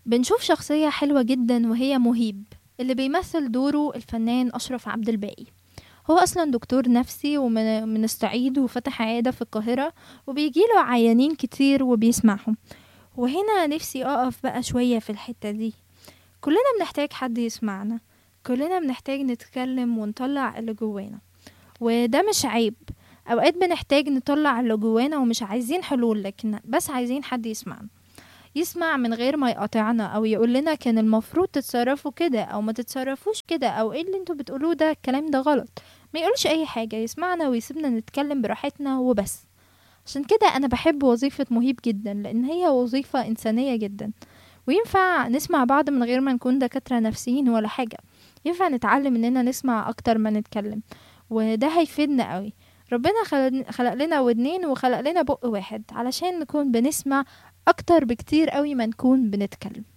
بنشوف شخصية حلوة جدا وهي مهيب اللي بيمثل دوره الفنان أشرف عبد الباقي هو أصلا دكتور نفسي ومن من الصعيد وفتح عيادة في القاهرة وبيجيله عيانين كتير وبيسمعهم وهنا نفسي أقف بقى شوية في الحتة دي كلنا بنحتاج حد يسمعنا كلنا بنحتاج نتكلم ونطلع اللي جوانا وده مش عيب أوقات بنحتاج نطلع اللي جوانا ومش عايزين حلول لكن بس عايزين حد يسمعنا يسمع من غير ما يقاطعنا او يقول لنا كان المفروض تتصرفوا كده او ما تتصرفوش كده او ايه اللي انتوا بتقولوه ده الكلام ده غلط ما يقولش اي حاجه يسمعنا ويسيبنا نتكلم براحتنا وبس عشان كده انا بحب وظيفه مهيب جدا لان هي وظيفه انسانيه جدا وينفع نسمع بعض من غير ما نكون دكاتره نفسيين ولا حاجه ينفع نتعلم اننا نسمع اكتر ما نتكلم وده هيفيدنا قوي ربنا خلق خلق لنا ودنين وخلق لنا بق واحد علشان نكون بنسمع اكتر بكتير قوي ما نكون بنتكلم